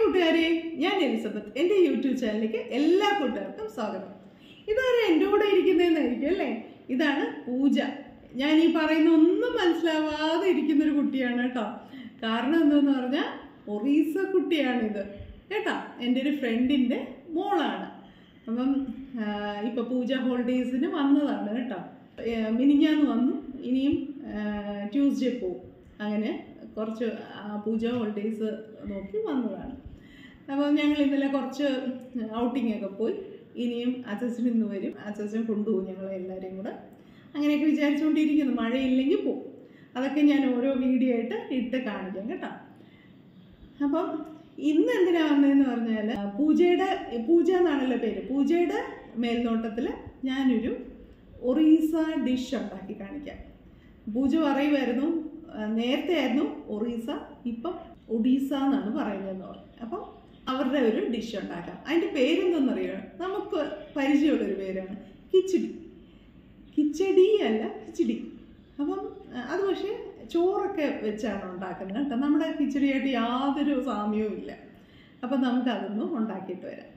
കൂട്ടുകാരെ ഞാൻ എലിസബത്ത് എൻ്റെ യൂട്യൂബ് ചാനലിലേക്ക് എല്ലാ കൂട്ടുകാർക്കും സ്വാഗതം ഇതാരും എൻ്റെ കൂടെ ഇരിക്കുന്നതെന്നായിരിക്കും അല്ലേ ഇതാണ് പൂജ ഞാൻ ഈ പറയുന്ന ഒന്നും മനസ്സിലാവാതെ ഇരിക്കുന്നൊരു കുട്ടിയാണ് കേട്ടോ കാരണം എന്താന്ന് പറഞ്ഞാൽ ഒറീസ കുട്ടിയാണിത് കേട്ടോ എൻ്റെ ഒരു ഫ്രണ്ടിൻ്റെ മോളാണ് അപ്പം ഇപ്പം പൂജ ഹോളിഡേയ്സിന് വന്നതാണ് കേട്ടോ ഏഹ് മിനിഞ്ഞാന്ന് വന്നു ഇനിയും ട്യൂസ്ഡേ പോവും അങ്ങനെ കുറച്ച് ആ, പൂജ ഹോളിഡേയ്സ് നോക്കി വന്നതാണ് അപ്പോൾ ഞങ്ങൾ ഇന്നലെ കുറച്ച് ഔട്ടിംഗ് ഒക്കെ പോയി ഇനിയും അച്ഛൻ ഇന്ന് വരും അച്ഛൻ കൊണ്ടുപോകും ഞങ്ങളെ എല്ലാവരെയും കൂടെ അങ്ങനെയൊക്കെ വിചാരിച്ചുകൊണ്ടിരിക്കുന്നു മഴയില്ലെങ്കിൽ പോവും അതൊക്കെ ഞാൻ ഓരോ വീഡിയോ ആയിട്ട് ഇട്ട് കാണിക്കാം കേട്ടോ അപ്പം ഇന്ന് എന്തിനാ വന്നതെന്ന് പറഞ്ഞാൽ പൂജയുടെ പൂജ എന്നാണല്ലോ പേര് പൂജയുടെ മേൽനോട്ടത്തിൽ ഞാനൊരു ഒറീസ ഡിഷ് ഉണ്ടാക്കി കാണിക്കാം പൂജ പറയുമായിരുന്നു ആ, നേരത്തെ ആയിരുന്നു ഒറീസ ഇപ്പം ഒഡീസ എന്നാണ് പറയുന്നതെന്ന് പറഞ്ഞു അപ്പം അവരുടെ ഒരു ഡിഷ് ഉണ്ടാക്കാം അതിൻ്റെ പേരെന്തെന്നറിയോ നമുക്ക് പരിചയമുള്ളൊരു പേരാണ് കിച്ചടി കിച്ചടി അല്ല കിച്ചടി അപ്പം ആ, അത് പക്ഷേ ചോറൊക്കെ വെച്ചാണ് ഉണ്ടാക്കുന്നത് കേട്ടോ നമ്മുടെ കിച്ചടിയായിട്ട് യാതൊരു സാമ്യവും ഇല്ല അപ്പം നമുക്ക് അതൊന്ന് ഉണ്ടാക്കിയിട്ട് വരാം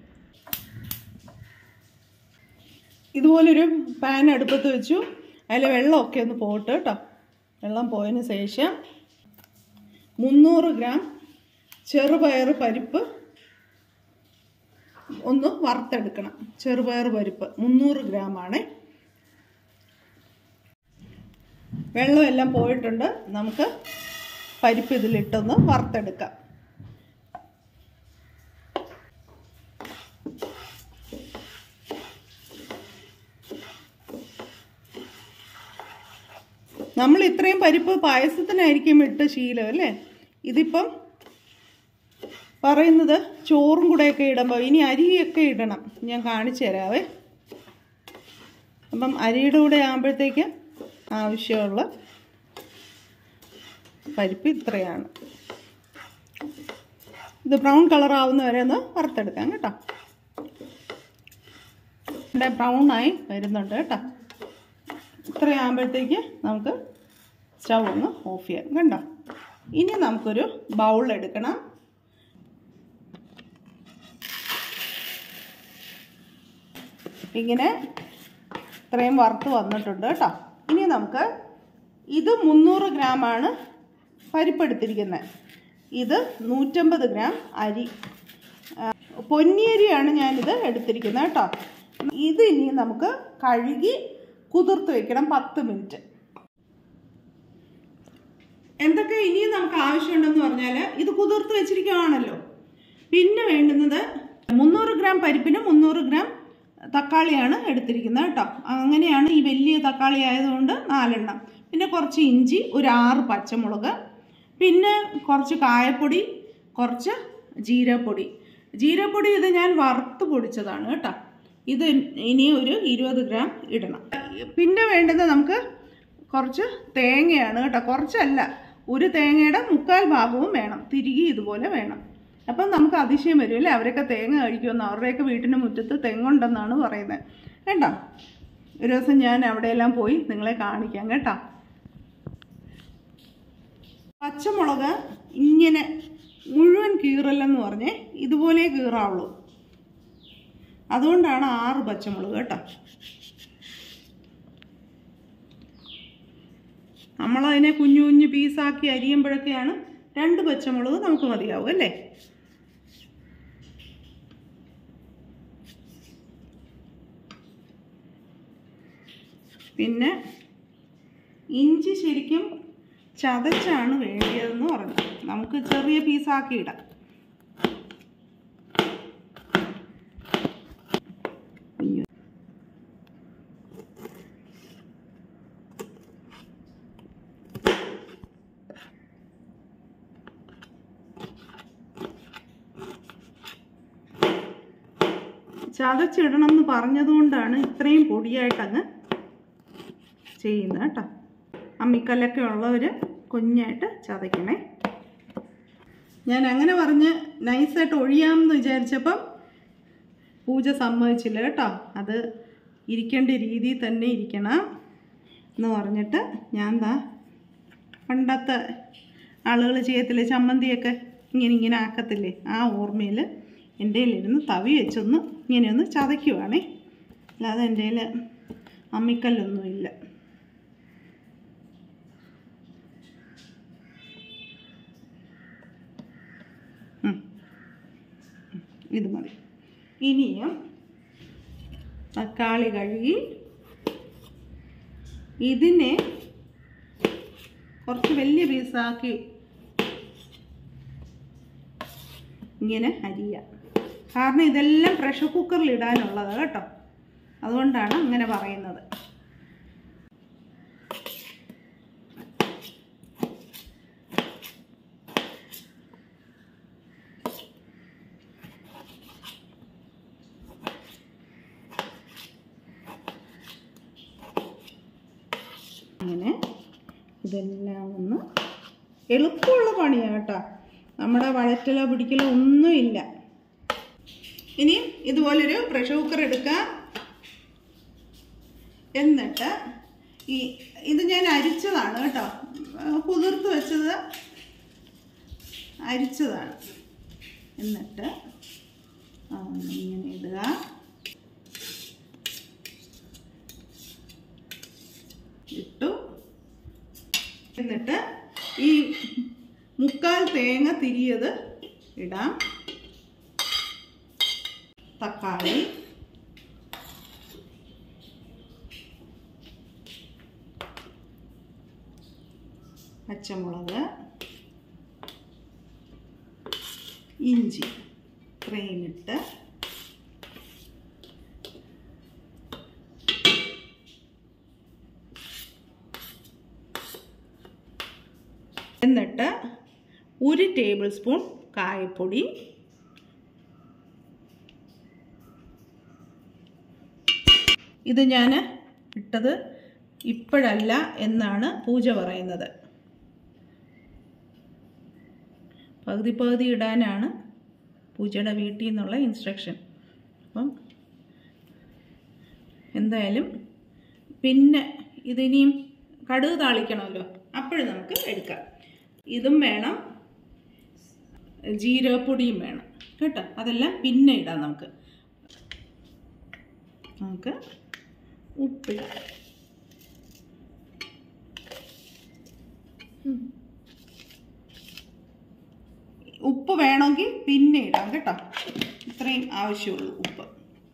ഇതുപോലൊരു പാൻ അടുപ്പത്ത് വെച്ചു അതിൽ വെള്ളമൊക്കെ ഒന്ന് പോട്ട് കേട്ടോ വെള്ളം പോയതിന് ശേഷം മുന്നൂറ് ഗ്രാം ചെറുപയർ പരിപ്പ് ഒന്ന് വറുത്തെടുക്കണം ചെറുപയർ പരിപ്പ് മുന്നൂറ് ഗ്രാമാണ് വെള്ളമെല്ലാം പോയിട്ടുണ്ട് നമുക്ക് പരിപ്പ് ഇതിലിട്ടൊന്ന് വറുത്തെടുക്കാം നമ്മൾ ഇത്രയും പരിപ്പ് പായസത്തിനായിരിക്കും ഇട്ട് ശീലം അല്ലേ ഇതിപ്പം പറയുന്നത് ചോറും കൂടെയൊക്കെ ഇടുമ്പോൾ ഇനി അരിയൊക്കെ ഇടണം ഞാൻ കാണിച്ചു തരാവേ അപ്പം അരിയുടെ കൂടെ ആകുമ്പോഴത്തേക്ക് ആവശ്യമുള്ള പരിപ്പ് ഇത്രയാണ് ഇത് ബ്രൗൺ കളർ ആവുന്ന വരെ ഒന്ന് വറുത്തെടുക്കാം കേട്ടോ ഇവിടെ ബ്രൗൺ ആയി വരുന്നുണ്ട് കേട്ടോ ഇത്രയാകുമ്പോഴത്തേക്ക് നമുക്ക് സ്റ്റൗ ഒന്ന് ഓഫ് ചെയ്യാം കണ്ടോ ഇനി നമുക്കൊരു ബൗൾ എടുക്കണം ഇങ്ങനെ ഇത്രയും വറുത്ത് വന്നിട്ടുണ്ട് കേട്ടോ ഇനി നമുക്ക് ഇത് മുന്നൂറ് ഗ്രാമാണ് പരിപ്പെടുത്തിരിക്കുന്നത് ഇത് നൂറ്റമ്പത് ഗ്രാം അരി ആ, പൊന്നിയരിയാണ് ഞാനിത് എടുത്തിരിക്കുന്നത് കേട്ടോ ഇത് ഇനി നമുക്ക് കഴുകി കുതിർത്ത് വെക്കണം പത്ത് മിനിറ്റ് എന്തൊക്കെ ഇനിയും നമുക്ക് ആവശ്യമുണ്ടെന്ന് പറഞ്ഞാൽ ഇത് കുതിർത്ത് വെച്ചിരിക്കുകയാണല്ലോ പിന്നെ വേണ്ടുന്നത് മുന്നൂറ് ഗ്രാം പരിപ്പിന് മുന്നൂറ് ഗ്രാം തക്കാളിയാണ് എടുത്തിരിക്കുന്നത് കേട്ടോ അങ്ങനെയാണ് ഈ വലിയ തക്കാളി ആയതുകൊണ്ട് നാലെണ്ണം പിന്നെ കുറച്ച് ഇഞ്ചി ഒരു ആറ് പച്ചമുളക് പിന്നെ കുറച്ച് കായപ്പൊടി കുറച്ച് ജീരപ്പൊടി ജീരപ്പൊടി ഇത് ഞാൻ വറുത്ത് പൊടിച്ചതാണ് കേട്ടോ ഇത് ഇനി ഒരു ഇരുപത് ഗ്രാം ഇടണം പിന്നെ വേണ്ടത് നമുക്ക് കുറച്ച് തേങ്ങയാണ് കേട്ടോ കുറച്ചല്ല ഒരു തേങ്ങയുടെ മുക്കാൽ ഭാഗവും വേണം തിരികെ ഇതുപോലെ വേണം അപ്പം നമുക്ക് അതിശയം വരും അല്ലേ അവരൊക്കെ തേങ്ങ കഴിക്കുമെന്ന് അവരുടെയൊക്കെ വീട്ടിൻ്റെ മുറ്റത്ത് തെങ്ങുണ്ടെന്നാണ് പറയുന്നത് കേട്ടോ ഒരു ദിവസം ഞാൻ അവിടെയെല്ലാം പോയി നിങ്ങളെ കാണിക്കാം കേട്ടോ പച്ചമുളക് ഇങ്ങനെ മുഴുവൻ കീറലെന്ന് പറഞ്ഞേ ഇതുപോലെ കീറാവുള്ളൂ അതുകൊണ്ടാണ് ആറ് പച്ചമുളക് കേട്ടോ നമ്മളതിനെ കുഞ്ഞു കുഞ്ഞു പീസാക്കി അരിയുമ്പോഴൊക്കെയാണ് രണ്ട് പച്ചമുളക് നമുക്ക് മതിയാവും അല്ലേ പിന്നെ ഇഞ്ചി ശരിക്കും ചതച്ചാണ് വേണ്ടിയതെന്ന് പറഞ്ഞു നമുക്ക് ചെറിയ പീസാക്കി ഇടാം കുഞ്ഞു ചതച്ചിടണം എന്ന് പറഞ്ഞതുകൊണ്ടാണ് ഇത്രയും പൊടിയായിട്ടങ്ങ് ചെയ്യുന്നത് കേട്ടോ അമ്മിക്കല്ലൊക്കെ ഉള്ളവർ കുഞ്ഞായിട്ട് ചതയ്ക്കണേ ഞാൻ അങ്ങനെ പറഞ്ഞ് നൈസായിട്ട് ഒഴിയാമെന്ന് വിചാരിച്ചപ്പം പൂജ സമ്മതിച്ചില്ല കേട്ടോ അത് ഇരിക്കേണ്ട രീതിയിൽ തന്നെ ഇരിക്കണം എന്ന് പറഞ്ഞിട്ട് ഞാൻ ദാ പണ്ടത്തെ ആളുകൾ ചെയ്യത്തില്ലേ ചമ്മന്തിയൊക്കെ ഇങ്ങനെ ഇങ്ങനെ ആക്കത്തില്ലേ ആ ഓർമ്മയിൽ എൻ്റെ കയ്യിലിരുന്ന് തവി വെച്ചൊന്ന് ഇങ്ങനെയൊന്ന് ചതയ്ക്കുവാണേ അല്ലാതെ എൻ്റെ കയ്യിൽ അമ്മിക്കല്ലൊന്നുമില്ല ഉം. ഉം. ഇത് മതി ഇനിയും തക്കാളി കഴുകി ഇതിനെ കുറച്ച് വലിയ പീസാക്കി ഇങ്ങനെ അരിയുക കാരണം ഇതെല്ലാം പ്രഷർ കുക്കറിൽ ഇടാനുള്ളത് കേട്ടോ അതുകൊണ്ടാണ് അങ്ങനെ പറയുന്നത് ഇങ്ങനെ ഇതെല്ലാം ഒന്ന് എളുപ്പമുള്ള പണിയാണ് കേട്ടോ നമ്മുടെ വഴറ്റലോ പിടിക്കലോ ഒന്നുമില്ല ഇനിയും ഇതുപോലൊരു പ്രഷർ കുക്കർ എടുക്കുക എന്നിട്ട് ഈ ഇത് ഞാൻ അരിച്ചതാണ് കേട്ടോ ആ, കുതിർത്ത് വെച്ചത് അരിച്ചതാണ് എന്നിട്ട് ആ, ഇങ്ങനെ ഇടുക ഇട്ടു എന്നിട്ട് ഈ മുക്കാൽ തേങ്ങ തിരിയത് ഇടാം തക്കാളി പച്ചമുളക് ഇഞ്ചി ഇത്രയും ഇട്ട് എന്നിട്ട് ഒരു ടേബിൾ സ്പൂൺ കായപ്പൊടി ഇത് ഞാൻ ഇട്ടത് ഇപ്പോഴല്ല എന്നാണ് പൂജ പറയുന്നത് പകുതി പകുതി ഇടാനാണ് പൂജയുടെ വീട്ടിൽ നിന്നുള്ള ഇൻസ്ട്രക്ഷൻ അപ്പം എന്തായാലും പിന്നെ ഇതിനിയും കടുക് താളിക്കണമല്ലോ അപ്പോഴും നമുക്ക് എടുക്കാം ഇതും വേണം ജീരകപ്പൊടിയും വേണം കേട്ടോ അതെല്ലാം പിന്നെ ഇടാം നമുക്ക് നമുക്ക് ഉപ്പിടാം ഉം. ഉപ്പ് വേണമെങ്കിൽ പിന്നെ ഇടാം കേട്ടോ ഇത്രയും ആവശ്യമുള്ളൂ ഉപ്പ്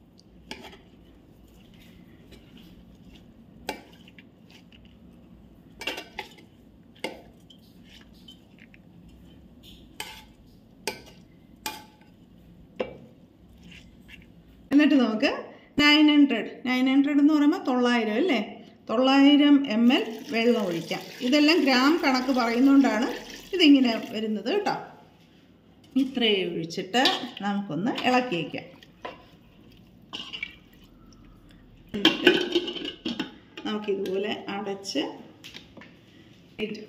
എന്നിട്ട് നമുക്ക് നയൻ ഹൺഡ്രഡ് നയൻ ഹൺഡ്രഡ് എന്ന് പറയുമ്പോൾ തൊള്ളായിരം അല്ലേ തൊള്ളായിരം എം എൽ വെള്ളം ഒഴിക്കാം ഇതെല്ലാം ഗ്രാം കണക്ക് പറയുന്നതുകൊണ്ടാണ് ഇതിങ്ങനെ വരുന്നത് കേട്ടോ ഇത്രയും ഒഴിച്ചിട്ട് നമുക്കൊന്ന് ഇളക്കി വയ്ക്കാം എന്നിട്ട് നമുക്കിതുപോലെ അടച്ച് ഇട്ട്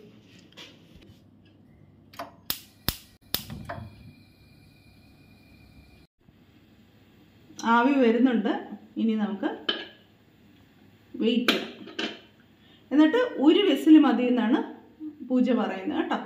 ആവി വരുന്നുണ്ട് ഇനി നമുക്ക് വെയിറ്റ് ചെയ്യാം എന്നിട്ട് ഒരു വിസിൽ മതി എന്നാണ് പൂജ പറയുന്നത് കേട്ടോ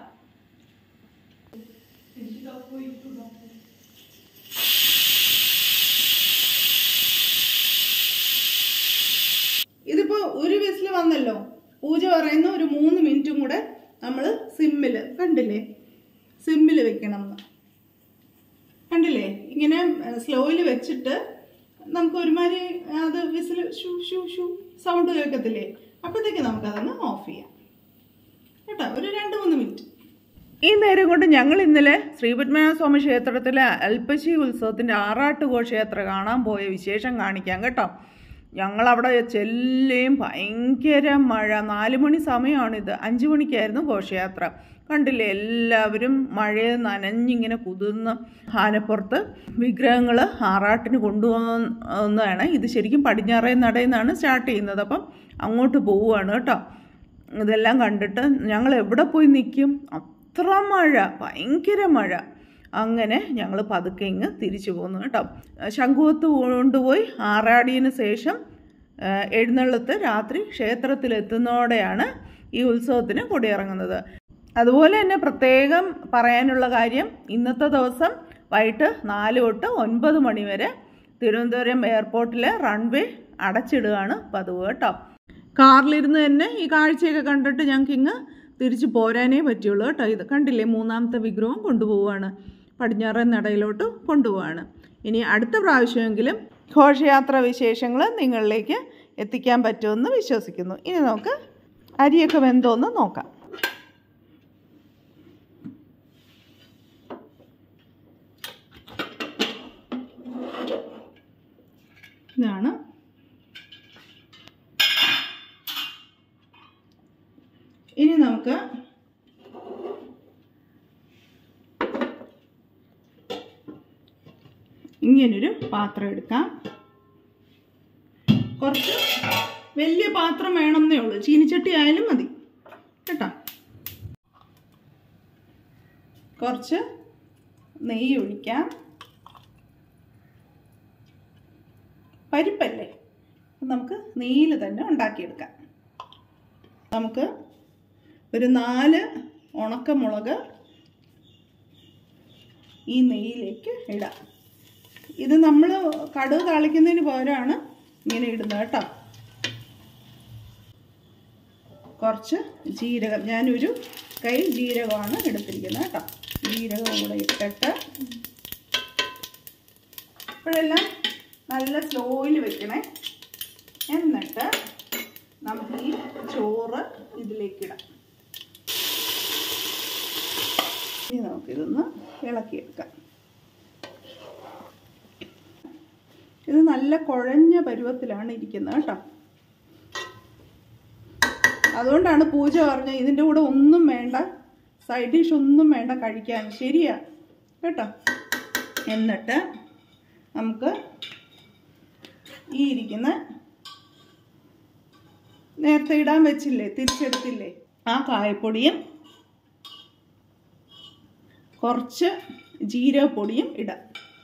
ഇതിപ്പോ ഒരു വിസിൽ വന്നല്ലോ പൂജ പറയുന്ന ഒരു മൂന്ന് മിനിറ്റും കൂടെ നമ്മൾ സിമ്മിൽ കണ്ടില്ലേ സിമ്മിൽ വെക്കണം എന്ന് കണ്ടില്ലേ ഇങ്ങനെ സ്ലോയിൽ വെച്ചിട്ട് നമുക്ക് ഒരുമാതിരി അത് വിസിൽ ഷൂ ഷൂ ഷൂ സൗണ്ട് കേൾക്കത്തില്ലേ അപ്പോഴത്തേക്ക് നമുക്കതങ്ങ് ഓഫ് ചെയ്യാം കേട്ടോ ഒരു രണ്ട് മൂന്ന് മിനിറ്റ് ഈ നേരം കൊണ്ട് ഞങ്ങൾ ഇന്നലെ ശ്രീപത്മനാഭ സ്വാമി ക്ഷേത്രത്തിലെ അൽപ്പശി ഉത്സവത്തിൻ്റെ ആറാട്ട് ഘോഷയാത്ര കാണാൻ പോയ വിശേഷം കാണിക്കാം കേട്ടോ ഞങ്ങളവിടെ ചെല്ലുകയും ഭയങ്കര മഴ നാല് മണി സമയമാണിത് അഞ്ച് മണിക്കായിരുന്നു ഘോഷയാത്ര കണ്ടില്ലേ എല്ലാവരും മഴയെ നനഞ്ഞിങ്ങനെ കുതിർന്ന് ആനപ്പുറത്ത് വിഗ്രഹങ്ങൾ ആറാട്ടിന് കൊണ്ടുപോകുന്നതാണ് ഇത് ശരിക്കും പടിഞ്ഞാറേ നടയിൽ നിന്നാണ് സ്റ്റാർട്ട് ചെയ്യുന്നത് അപ്പം അങ്ങോട്ട് പോവുകയാണ് കേട്ടോ ഇതെല്ലാം കണ്ടിട്ട് ഞങ്ങൾ എവിടെ പോയി നിൽക്കും അത്ര മഴ ഭയങ്കര മഴ അങ്ങനെ ഞങ്ങൾ പതുക്കെ ഇങ്ങ് തിരിച്ചു പോന്നു കേട്ടോ ശംഖുവത്ത് കൊണ്ടുപോയി ആറാടിയതിന് ശേഷം ആ, എഴുന്നള്ളത്ത് രാത്രി ക്ഷേത്രത്തിലെത്തുന്നതോടെയാണ് ഈ ഉത്സവത്തിന് കൊടിയിറങ്ങുന്നത് അതുപോലെ തന്നെ പ്രത്യേകം പറയാനുള്ള കാര്യം ഇന്നത്തെ ദിവസം വൈകിട്ട് നാല് തൊട്ട് ഒൻപത് മണി വരെ തിരുവനന്തപുരം എയർപോർട്ടിലെ റൺവേ അടച്ചിടുകയാണ് പതിവ് കേട്ടോ കാറിലിരുന്ന് തന്നെ ഈ കാഴ്ചയൊക്കെ കണ്ടിട്ട് ഞങ്ങൾക്ക് ഇങ്ങ് തിരിച്ച് പോരാനേ പറ്റുള്ളൂ കേട്ടോ ഇത് കണ്ടില്ലേ മൂന്നാമത്തെ വിഗ്രഹം കൊണ്ടുപോവുകയാണ് പടിഞ്ഞാറൻ നടയിലോട്ട് കൊണ്ടുപോവാണ് ഇനി അടുത്ത പ്രാവശ്യമെങ്കിലും ഘോഷയാത്ര വിശേഷങ്ങൾ നിങ്ങളിലേക്ക് എത്തിക്കാൻ പറ്റുമെന്ന് വിശ്വസിക്കുന്നു ഇനി നമുക്ക് അരിയൊക്കെ വെന്തോന്ന് നോക്കാം ഇതാണ് ഇനി നമുക്ക് ഇങ്ങനൊരു പാത്രം എടുക്കാം കുറച്ച് വലിയ പാത്രം വേണമെന്നേ ഉള്ളൂ ചീനിച്ചട്ടി ആയാലും മതി കേട്ടോ കുറച്ച് നെയ്യ് ഒഴിക്കാം പരിപ്പല്ലേ നമുക്ക് നെയ്യിൽ തന്നെ ഉണ്ടാക്കിയെടുക്കാം നമുക്ക് ഒരു നാല് ഉണക്കമുളക് ഈ നെയ്യിലേക്ക് ഇടാം ഇത് നമ്മൾ കടുക് താളിക്കുന്നതിന് പകരമാണ് ഇങ്ങനെ ഇടുന്നത് കേട്ടോ കുറച്ച് ജീരകം ഞാനൊരു കൈ ജീരകമാണ് എടുത്തിരിക്കുന്നത് കേട്ടോ ജീരകം കൂടെ ഇട്ടിട്ട് ഇപ്പോഴെല്ലാം നല്ല സ്ലോയിൽ വെക്കണേ എന്നിട്ട് നമുക്ക് ഈ ചോറ് ഇതിലേക്ക് ഇടാം ഇനി നമുക്കിതൊന്ന് ഇളക്കിയെടുക്കാം ഇത് നല്ല കുഴഞ്ഞ പരുവത്തിലാണ് ഇരിക്കുന്നത് കേട്ടോ അതുകൊണ്ടാണ് പൂജ പറഞ്ഞ ഇതിൻ്റെ കൂടെ ഒന്നും വേണ്ട സൈഡ് ഡിഷ് ഒന്നും വേണ്ട കഴിക്കാൻ ശരിയാ കേട്ടോ എന്നിട്ട് നമുക്ക് ഈ ഇരിക്കുന്ന നേരത്തെ ഇടാൻ വെച്ചില്ലേ തിരിച്ചെടുത്തില്ലേ ആ കായപ്പൊടിയും കുറച്ച് ജീരകപ്പൊടിയും ഇടാം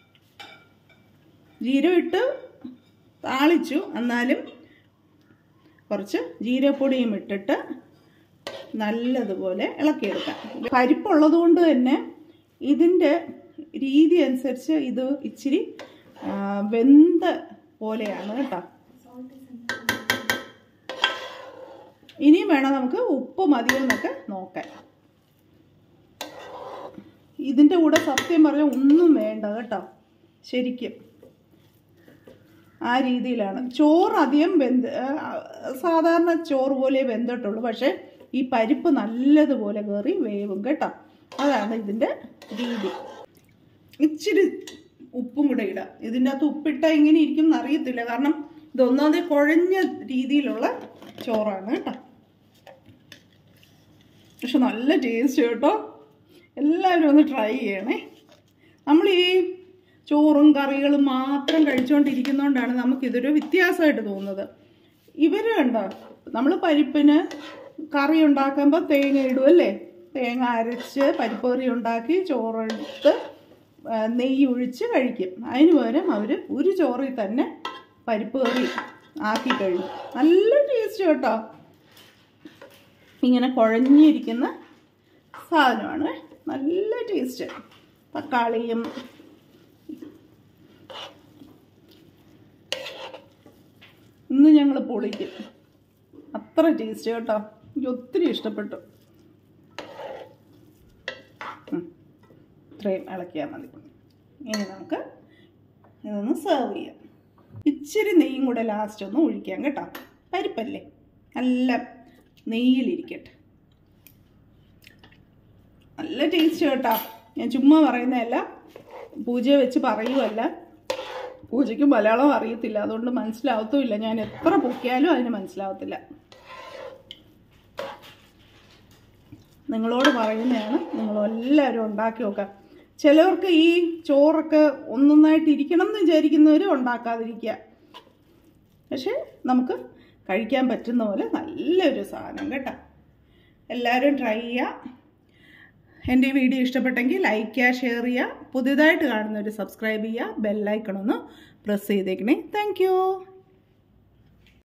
ജീരകം ഇട്ട് താളിച്ചു എന്നാലും കുറച്ച് ജീരകപ്പൊടിയും ഇട്ടിട്ട് നല്ലതുപോലെ ഇളക്കിയെടുക്കാം പരിപ്പുള്ളത് കൊണ്ട് തന്നെ ഇതിൻ്റെ രീതി അനുസരിച്ച് ഇത് ഇച്ചിരി ആ, വെന്ത പോലെയാണ് കേട്ടോ ഇനിയും വേണം നമുക്ക് ഉപ്പ് മതിയോ എന്നൊക്കെ നോക്കാൻ ഇതിൻ്റെ കൂടെ സത്യം പറഞ്ഞാൽ ഒന്നും വേണ്ട കേട്ടോ ശരിക്കും ആ രീതിയിലാണ് ചോറ് അധികം വെന്ത് ആ, സാധാരണ ചോറ് പോലെ വെന്തിട്ടുള്ളൂ പക്ഷേ ഈ പരിപ്പ് നല്ലതുപോലെ കയറി വേവും കേട്ടോ അതാണ് ഇതിൻ്റെ രീതി ഇച്ചിരി ഉപ്പും കൂടെ ഇടാം ഇതിൻ്റെ അകത്ത് ഉപ്പിട്ടാൽ ഇങ്ങനെ ഇരിക്കും എന്ന് അറിയത്തില്ല കാരണം ഇതൊന്നാമത് കുഴഞ്ഞ രീതിയിലുള്ള ചോറാണ് കേട്ടോ പക്ഷെ നല്ല ടേസ്റ്റ് കേട്ടോ എല്ലാവരും ഒന്ന് ട്രൈ ചെയ്യണേ നമ്മൾ ഈ ചോറും കറികളും മാത്രം കഴിച്ചുകൊണ്ടിരിക്കുന്നതുകൊണ്ടാണ് നമുക്കിതൊരു വ്യത്യാസമായിട്ട് തോന്നുന്നത് ഇവർ കണ്ടോ നമ്മൾ പരിപ്പിന് കറി ഉണ്ടാക്കുമ്പോൾ തേങ്ങ ഇടും അല്ലേ തേങ്ങ അരച്ച് പരിപ്പ് കറി ഉണ്ടാക്കി ചോറെടുത്ത് ആ, നെയ്യ് ഒഴിച്ച് കഴിക്കും അതിന് പകരം അവർ ഒരു ചോറിൽ തന്നെ പരിപ്പ് കറി ആക്കി കഴിയും നല്ല ടേസ്റ്റ് കേട്ടോ ഇങ്ങനെ കുഴഞ്ഞിരിക്കുന്ന സാധനമാണ് നല്ല ടേസ്റ്റ് തക്കാളിയും ഇന്ന് ഞങ്ങൾ പൊളിക്കും അത്ര ടേസ്റ്റ് കേട്ടോ എനിക്ക് ഒത്തിരി ഇഷ്ടപ്പെട്ടു ഉം. ഇത്രയും ഇളക്കിയാൽ മതി ഇനി നമുക്ക് ഇതൊന്ന് സെർവ് ചെയ്യാം ഇച്ചിരി നെയ്യും കൂടെ ലാസ്റ്റ് ഒന്ന് ഒഴിക്കാം കേട്ടോ പരിപ്പല്ലേ നല്ല നെയ്യിലിരിക്കട്ടെ നല്ല ടേസ്റ്റ് കേട്ടോ ഞാൻ ചുമ്മാ പറയുന്നതല്ല പൂജയെ വെച്ച് പറയുമല്ല പൂജയ്ക്ക് മലയാളം അറിയത്തില്ല അതുകൊണ്ട് മനസ്സിലാവത്തുമില്ല ഞാൻ എത്ര പൊക്കിയാലും അതിന് മനസ്സിലാവത്തില്ല നിങ്ങളോട് പറയുന്നതാണ് നിങ്ങൾ എല്ലാവരും ഉണ്ടാക്കി നോക്കാം ചിലവർക്ക് ഈ ചോറൊക്കെ ഒന്നൊന്നായിട്ട് ഇരിക്കണം എന്ന് വിചാരിക്കുന്നവർ ഉണ്ടാക്കാതിരിക്കുക പക്ഷെ നമുക്ക് കഴിക്കാൻ പറ്റുന്ന പോലെ നല്ലൊരു സാധനം കേട്ടോ എല്ലാവരും ട്രൈ ചെയ്യുക എൻ്റെ ഈ വീഡിയോ ഇഷ്ടപ്പെട്ടെങ്കിൽ ലൈക്ക് ചെയ്യുക ഷെയർ ചെയ്യുക പുതിയതായിട്ട് കാണുന്നവർ സബ്സ്ക്രൈബ് ചെയ്യുക ബെല്ലൈക്കണൊന്ന് പ്രസ് ചെയ്തേക്കണേ താങ്ക്